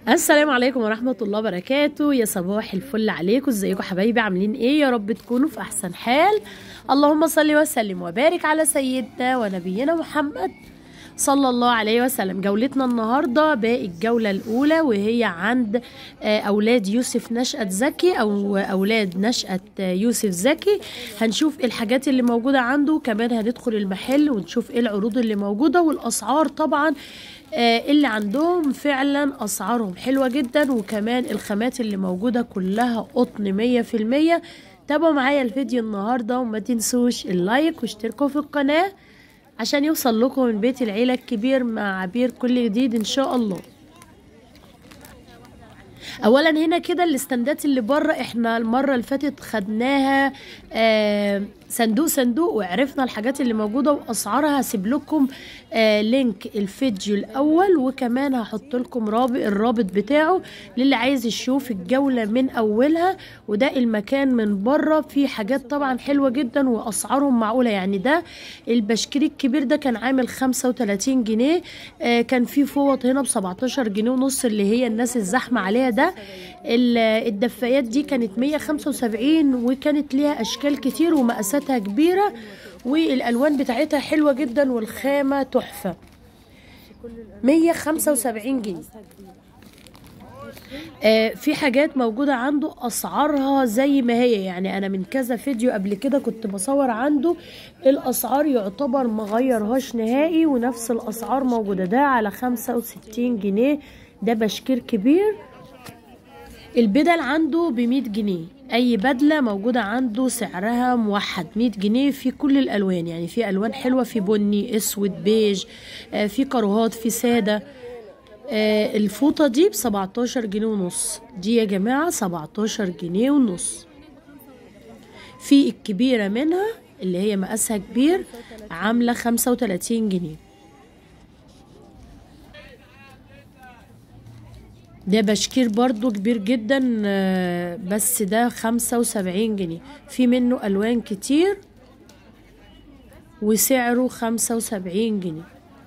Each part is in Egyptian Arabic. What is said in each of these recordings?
السلام عليكم ورحمة الله وبركاته يا صباح الفل عليكم ازيكم حبايبي عاملين ايه يا رب تكونوا في احسن حال اللهم صل وسلم وبارك على سيدنا ونبينا محمد صلى الله عليه وسلم جولتنا النهارده باقي الجولة الأولى وهي عند آه، أولاد يوسف نشأة زكي أو أولاد نشأة آه، يوسف زكي هنشوف إيه الحاجات اللي موجودة عنده كمان هندخل المحل ونشوف ايه العروض اللي موجودة والأسعار طبعا آه، اللي عندهم فعلا أسعارهم حلوة جدا وكمان الخامات اللي موجودة كلها قطن مية في المية تابعوا معايا الفيديو النهاردة وما تنسوش اللايك واشتركوا في القناة عشان يوصل لكم من بيت العيلة الكبير مع عبير كل جديد ان شاء الله اولا هنا كده الاستندات اللي بره احنا المره اللي فاتت خدناها آه صندوق صندوق وعرفنا الحاجات اللي موجوده واسعارها هسيب لكم آه لينك الفيديو الاول وكمان هحط لكم رابط الرابط بتاعه للي عايز يشوف الجوله من اولها وده المكان من بره فيه حاجات طبعا حلوه جدا واسعارهم معقوله يعني ده البشكير الكبير ده كان عامل 35 جنيه آه كان فيه فوط هنا ب 17 جنيه ونص اللي هي الناس الزحمه عليها ده ال- الدفايات دي كانت 175 وكانت ليها اشكال كتير ومقاساتها كبيره والالوان بتاعتها حلوه جدا والخامه تحفه 175 جنيه آه، في حاجات موجودة عنده أسعارها زي ما هي يعني أنا من كذا فيديو قبل كده كنت بصور عنده الأسعار يعتبر مغيرهاش نهائي ونفس الأسعار موجودة ده على خمسة وستين جنيه ده بشكير كبير البدل عنده بمية جنيه أي بدلة موجودة عنده سعرها موحد مية جنيه في كل الألوان يعني في ألوان حلوة في بني أسود بيج آه، في كروهات في سادة آه، الفوطة دي بسبعتاشر جنيه ونص دي يا جماعة سبعتاشر جنيه ونص في الكبيرة منها اللي هي مقاسها كبير عاملة خمسة وتلاتين جنيه ده بشكير برضو كبير جدا آه، بس ده خمسة وسبعين جنيه في منه ألوان كتير وسعره خمسة وسبعين جنيه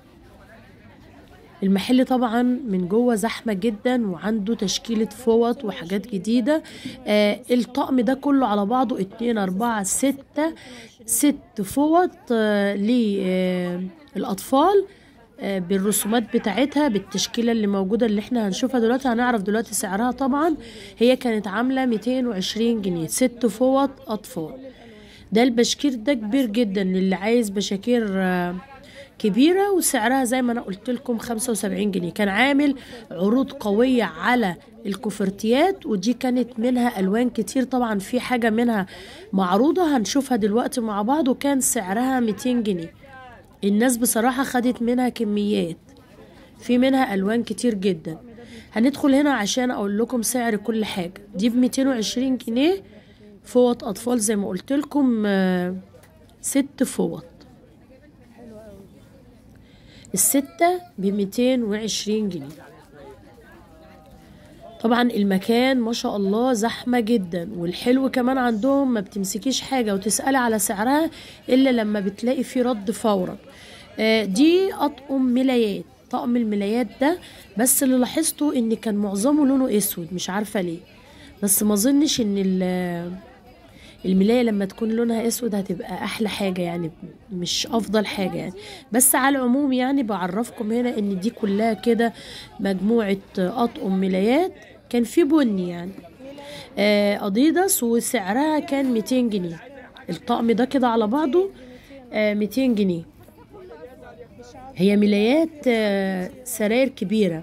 المحل طبعا من جوه زحمة جدا وعنده تشكيلة فوط وحاجات جديدة آه الطقم ده كله على بعضه اتنين اربعة ستة ست فوط آه للأطفال آه بالرسومات بتاعتها بالتشكيلة اللي موجودة اللي احنا هنشوفها دلوقتي هنعرف دلوقتي سعرها طبعا هي كانت عاملة 220 جنيه ست فوط أطفال ده البشكير ده كبير جدا اللي عايز بشاكير آه، كبيرة وسعرها زي ما انا قلت لكم 75 جنيه كان عامل عروض قوية على الكوفرتيات ودي كانت منها الوان كتير طبعا في حاجة منها معروضة هنشوفها دلوقتي مع بعض وكان سعرها 200 جنيه الناس بصراحة خدت منها كميات في منها الوان كتير جدا هندخل هنا عشان اقول لكم سعر كل حاجة دي ب 220 جنيه فوط اطفال زي ما قلت لكم آه، ست فوط الستة بميتين وعشرين جنيه طبعا المكان ما شاء الله زحمة جدا والحلو كمان عندهم ما بتمسكيش حاجة وتسألي على سعرها إلا لما بتلاقي في رد فورا آه، دي أطقم ملايات طقم الملايات ده بس اللي لاحظته ان كان معظمه لونه اسود مش عارفة ليه بس ما اظنش ان ال- الملاية لما تكون لونها اسود هتبقى احلى حاجة يعني مش افضل حاجة يعني بس على العموم يعني بعرفكم هنا ان دي كلها كده مجموعة اطقم ملايات كان في بني يعني آه، اديداس وسعرها كان 200 جنيه الطقم ده كده على بعضه آه، 200 جنيه هي ملايات آه، سراير كبيرة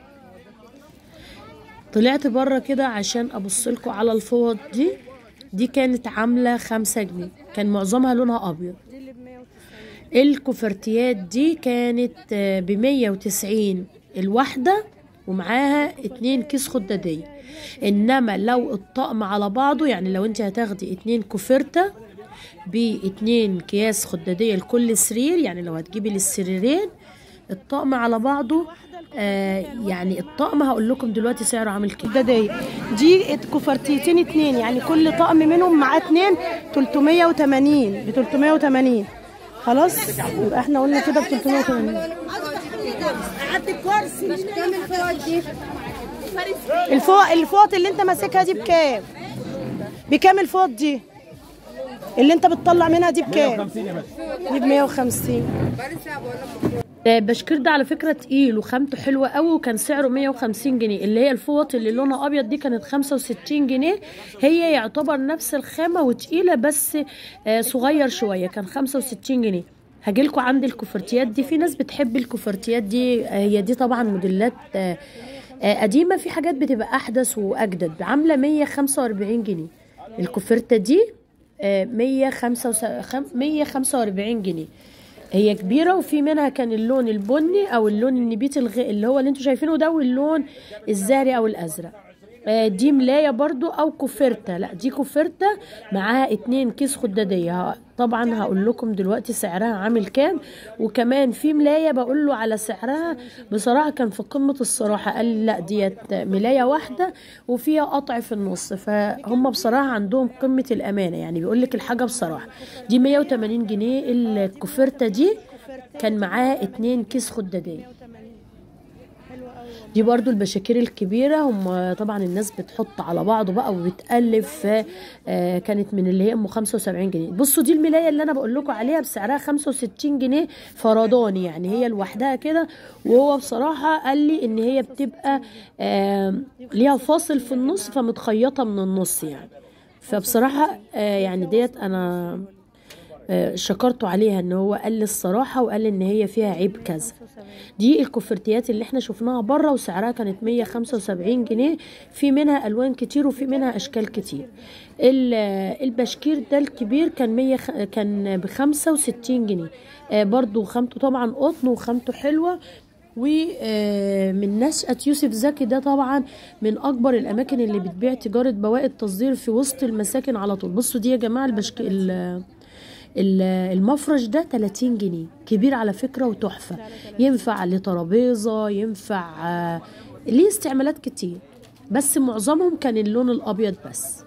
طلعت بره كده عشان ابص لكم على الفوط دي دي كانت عاملة خمسة جنيه كان معظمها لونها ابيض الكوفرتيات دي كانت بمية وتسعين الواحدة ومعاها اتنين كيس خدادية انما لو الطقم على بعضه يعني لو انت هتاخدي اتنين كوفرتة باتنين اكياس خدادية لكل سرير يعني لو هتجيبي للسريرين الطقم على بعضه آه يعني الطقم هقول لكم دلوقتي سعره عامل كام خدادية دي كوفرتيتين اتنين يعني كل طقم منهم معاه اتنين 380 ب 380 خلاص يبقى احنا قلنا كده ب 380 قعدت الكرسي مش كامل فوق دي الفوط الفوط اللي انت ماسكها دي بكام بكام الفوط دي اللي انت بتطلع منها دي بكام 150 يا باشا دي ب 150 آه، بشكير ده على فكرة تقيل وخامته حلوة قوي وكان سعره 150 جنيه اللي هي الفوط اللي لونها ابيض دي كانت 65 جنيه هي يعتبر نفس الخامة وتقيلة بس آه، صغير شوية كان 65 جنيه هجيلكوا عند الكوفرتيات دي في ناس بتحب الكوفرتيات دي آه، هي دي طبعا موديلات آه، آه، قديمة في حاجات بتبقى احدث واجدد عاملة 145 جنيه الكوفرتة دي آه، 145 جنيه هي كبيرة وفي منها كان اللون البني او اللون النبيتي الغ... اللي هو اللي انتوا شايفينه ده واللون الزهري او الازرق آه، دي ملاية برضو او كوفرتة لا دي كوفرتة معاها اتنين كيس خدادية ه- طبعا هقول لكم دلوقتي سعرها عامل كام وكمان في ملاية بقول له على سعرها بصراحة كان في قمة الصراحة قال لي لا ديت ملاية واحدة وفيها قطع في النص فهم بصراحة عندهم قمة الأمانة يعني بيقول لك الحاجة بصراحة دي 180 جنيه الكوفرتة دي كان معاها اتنين كيس خدادية دي برضو البشاكير الكبيرة هم طبعا الناس بتحط على بعضه بقى وبتألف آه، كانت من اللي هي ام 75 جنيه بصوا دي الملاية اللي انا بقول لكم عليها بسعرها 65 جنيه فرداني يعني هي لوحدها كده وهو بصراحة قال لي ان هي بتبقى آه، ليها فاصل في النص فمتخيطة من النص يعني فبصراحة آه، يعني ديت انا آه، شكرته عليها ان هو قال لي الصراحة وقال ان هي فيها عيب كذا دي الكوفرتيات اللي احنا شفناها بره وسعرها كانت 175 جنيه في منها الوان كتير وفي منها اشكال كتير ال- البشكير ده الكبير كان 100 خ- كان ب 65 جنيه آه، برضو خامته طبعا قطن وخامته حلوه ومن نشأة يوسف زكي ده طبعا من أكبر الأماكن اللي بتبيع تجارة بواقي التصدير في وسط المساكن على طول بصوا دي يا جماعة البشك... ال- ال- المفرش ده 30 جنيه كبير على فكرة وتحفة ينفع لترابيزة ينفع آه، ليه استعمالات كتير بس معظمهم كان اللون الأبيض بس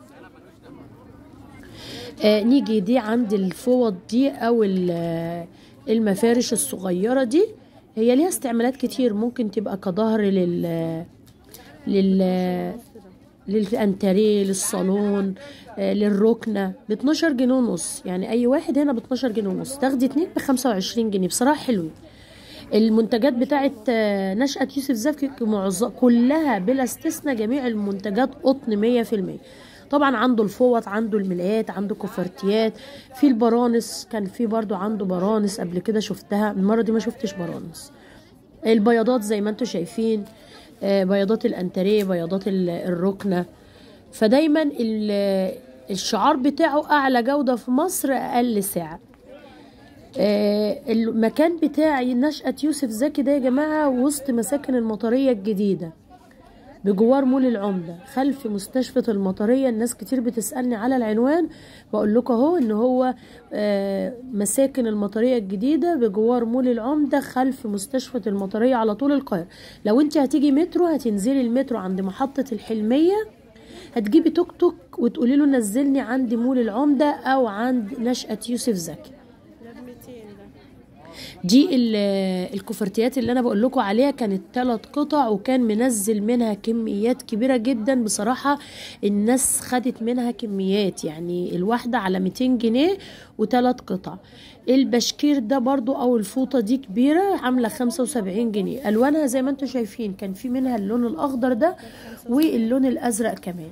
آه نيجي دي عند الفوط دي او ال- آه، المفارش الصغيرة دي هي ليها استعمالات كتير ممكن تبقى كظهر لل لل للانتريه للصالون آه، للركنه ب 12 جنيه ونص يعني اي واحد هنا ب 12 جنيه ونص تاخدي اتنين ب 25 جنيه بصراحه حلوين المنتجات بتاعت آه، نشأة يوسف زكي معظ- كلها بلا استثناء جميع المنتجات قطن 100% طبعا عنده الفوط عنده الملايات عنده كوفرتيات في البرانس كان في برضو عنده برانس قبل كده شفتها المرة دي ما شفتش برانس البياضات زي ما انتم شايفين آه، بياضات الانتريه بياضات ال- الركنه فدايما ال- الشعار بتاعه اعلى جوده في مصر اقل سعر آه، المكان بتاعي نشأة يوسف زكي ده يا جماعة وسط مساكن المطرية الجديدة بجوار مول العمدة خلف مستشفى المطرية الناس كتير بتسألني على العنوان بقول لكم اهو ان هو آه، مساكن المطرية الجديدة بجوار مول العمدة خلف مستشفى المطرية على طول القاهرة لو انت هتيجي مترو هتنزلي المترو عند محطة الحلمية هتجيبي توك توك وتقولي له نزلني عند مول العمدة او عند نشأة يوسف زكي دي ال- الكوفرتيات اللي انا بقول لكم عليها كانت ثلاث قطع وكان منزل منها كميات كبيره جدا بصراحه الناس خدت منها كميات يعني الواحده على 200 جنيه وثلاث قطع البشكير ده برضو او الفوطه دي كبيره عامله 75 جنيه الوانها زي ما انتم شايفين كان في منها اللون الاخضر ده واللون الازرق كمان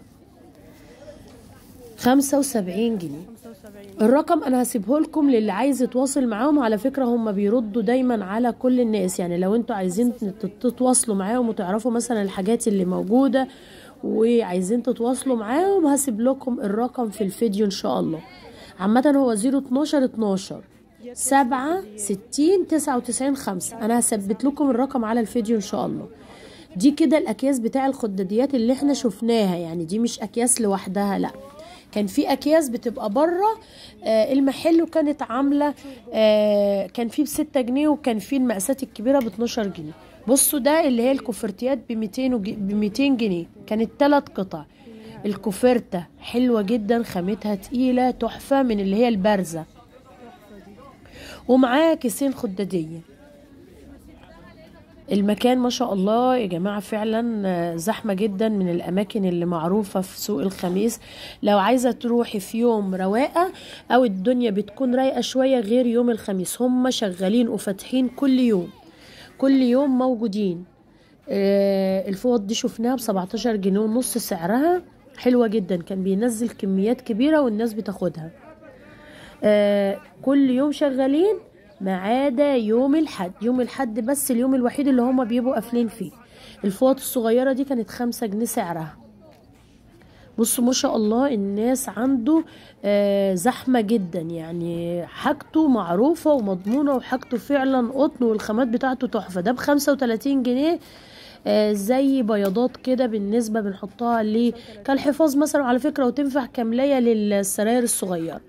75 جنيه الرقم انا هسيبه لكم للي عايز يتواصل معاهم على فكره هم بيردوا دايما على كل الناس يعني لو انتوا عايزين تت- تتواصلوا معاهم وتعرفوا مثلا الحاجات اللي موجوده وعايزين تتواصلوا معاهم هسيب لكم الرقم في الفيديو ان شاء الله عامه هو 012 12 7 60 99 5 انا هثبت لكم الرقم على الفيديو ان شاء الله دي كده الاكياس بتاع الخداديات اللي احنا شفناها يعني دي مش اكياس لوحدها لا كان في اكياس بتبقى بره آه المحل وكانت عامله آه كان في بستة جنيه وكان في المقاسات الكبيره ب 12 جنيه بصوا ده اللي هي الكوفرتيات ب 200 ب 200 جنيه كانت ثلاث قطع الكوفرتة حلوة جدا خامتها تقيلة تحفة من اللي هي البارزة ومعاها كيسين خدادية المكان ما شاء الله يا جماعة فعلا آه، زحمة جدا من الأماكن اللي معروفة في سوق الخميس لو عايزة تروحي في يوم رواقة أو الدنيا بتكون رايقة شوية غير يوم الخميس هم شغالين وفاتحين كل يوم كل يوم موجودين آه، الفوط دي شفناها ب 17 جنيه ونص سعرها حلوة جدا كان بينزل كميات كبيرة والناس بتاخدها آه، كل يوم شغالين ما عدا يوم الحد يوم الحد بس اليوم الوحيد اللي هما بيبقوا قافلين فيه الفوط الصغيرة دي كانت خمسة جنيه سعرها بصوا ما شاء الله الناس عنده آه، زحمة جدا يعني حاجته معروفة ومضمونة وحاجته فعلا قطن والخامات بتاعته تحفة ده بخمسة وتلاتين جنيه آه، زي بياضات كده بالنسبة بنحطها ل كالحفاظ مثلا على فكرة وتنفع كملاية للسراير الصغيرة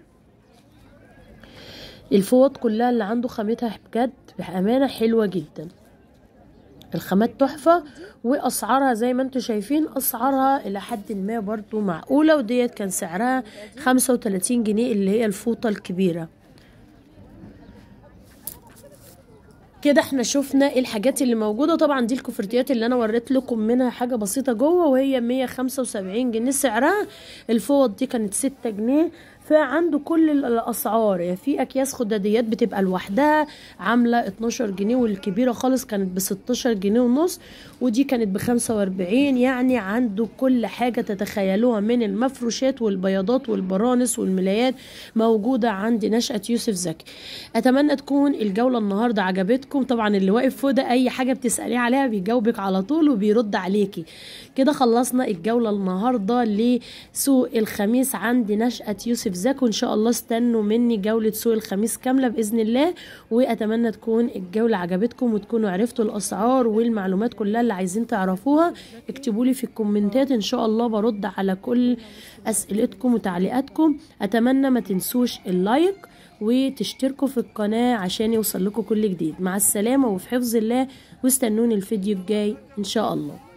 الفوط كلها اللي عنده خامتها بجد بأمانة حلوة جدا الخامات تحفة وأسعارها زي ما انتم شايفين أسعارها إلى حد ما برضو معقولة وديت كان سعرها خمسة وتلاتين جنيه اللي هي الفوطة الكبيرة كده احنا شفنا ايه الحاجات اللي موجودة طبعا دي الكوفرتيات اللي انا وريت لكم منها حاجة بسيطة جوه وهي 175 جنيه سعرها الفوط دي كانت 6 جنيه فعنده كل ال- الاسعار يعني في اكياس خداديات بتبقى لوحدها عامله 12 جنيه والكبيره خالص كانت ب 16 جنيه ونص ودي كانت ب 45 يعني عنده كل حاجه تتخيلوها من المفروشات والبياضات والبرانس والملايات موجوده عند نشأة يوسف زكي اتمنى تكون الجوله النهارده عجبتكم طبعا اللي واقف فوق ده اي حاجه بتساليه عليها بيجاوبك على طول وبيرد عليكي كده خلصنا الجوله النهارده لسوق الخميس عند نشأة يوسف زكي وان شاء الله استنوا مني جوله سوق الخميس كامله باذن الله واتمنى تكون الجوله عجبتكم وتكونوا عرفتوا الاسعار والمعلومات كلها اللي عايزين تعرفوها اكتبوا لي في الكومنتات ان شاء الله برد على كل اسئلتكم وتعليقاتكم اتمنى ما تنسوش اللايك وتشتركوا في القناة عشان يوصل لكم كل جديد مع السلامة وفي حفظ الله واستنوني الفيديو الجاي ان شاء الله